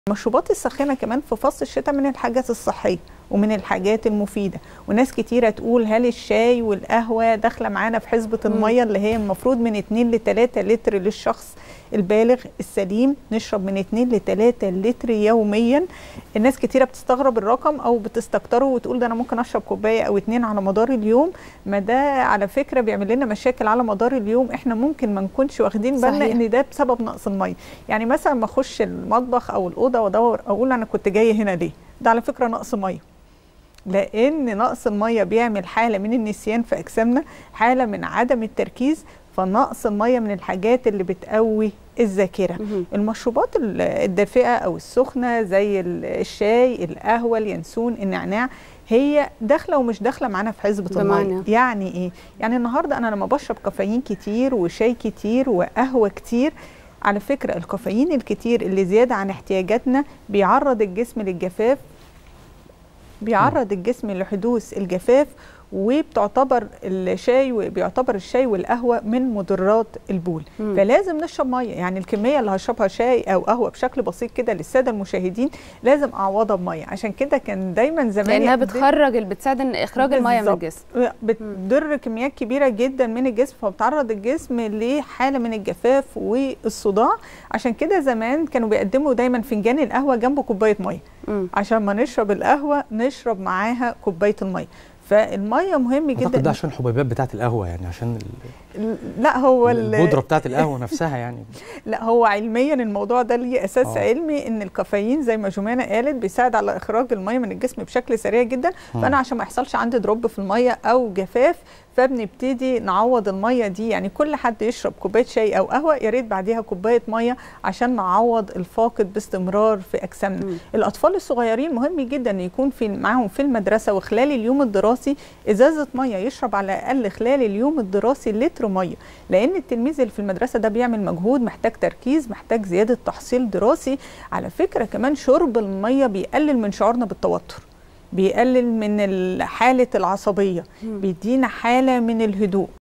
المشروبات الساخنه كمان في فصل الشتاء من الحاجات الصحيه ومن الحاجات المفيده وناس كتيره تقول هل الشاي والقهوه داخله معانا في حسبه الميه اللي هي المفروض من 2 ل 3 لتر للشخص البالغ السليم نشرب من 2 ل 3 لتر يوميا الناس كتيره بتستغرب الرقم او بتستكتره وتقول ده انا ممكن اشرب كوبايه او اتنين على مدار اليوم ما ده على فكره بيعمل لنا مشاكل على مدار اليوم احنا ممكن ما نكونش واخدين بالنا صحيح. ان ده بسبب نقص الميه يعني مثلا ما اخش المطبخ او الاوضه وادور اقول انا كنت جايه هنا ليه ده على فكره نقص ميه لان نقص الميه بيعمل حاله من النسيان في اجسامنا حاله من عدم التركيز فنقص الميه من الحاجات اللي بتقوي الذاكره مهم. المشروبات ال- الدافئه او السخنه زي ال- الشاي القهوه اليانسون النعناع هي داخله ومش داخله معانا في حسبه الميه بمعنى؟ يعني ايه يعني النهارده انا لما بشرب كافيين كتير وشاي كتير وقهوه كتير على فكره الكافيين الكتير اللي زياده عن احتياجاتنا بيعرض الجسم للجفاف بيعرض الجسم لحدوث الجفاف وبتعتبر الشاي وبيعتبر الشاي والقهوه من مضرات البول مم. فلازم نشرب ميه يعني الكميه اللي هشربها شاي او قهوه بشكل بسيط كده للساده المشاهدين لازم اعوضها بميه عشان كده كان دايما زمان لانها يقدم- بتخرج بتساعد ان اخراج الميه من بالظبط. الجسم بتضر كميات كبيره جدا من الجسم فبتعرض الجسم لحاله من الجفاف والصداع عشان كده زمان كانوا بيقدموا دايما فنجان القهوه جنبه كوبايه ميه مم. عشان ما نشرب القهوه نشرب معاها كوبايه الميه فالميه مهم اعتقد جدا ده عشان الحبيبات بتاعه القهوه يعني عشان ال- لا هو ال- البودره بتاعه القهوه نفسها يعني لا هو علميا الموضوع ده ليه اساس آه. علمي ان الكافيين زي ما جمانه قالت بيساعد على اخراج الميه من الجسم بشكل سريع جدا مم. فانا عشان ما يحصلش عندي دروب في الميه او جفاف فبنبتدي نعوض الميه دي يعني كل حد يشرب كوبايه شاي او قهوه يا ريت بعديها كوبايه ميه عشان نعوض الفاقد باستمرار في اجسامنا مم. الاطفال الصغيرين مهم جدا ان يكون في معاهم في المدرسه وخلال اليوم الدراسي ازازه ميه يشرب على الاقل خلال اليوم الدراسي لتر ميه لان التلميذ اللي في المدرسه ده بيعمل مجهود محتاج تركيز محتاج زياده تحصيل دراسي على فكره كمان شرب الميه بيقلل من شعورنا بالتوتر بيقلل من ال- حاله العصبيه مم. بيدينا حاله من الهدوء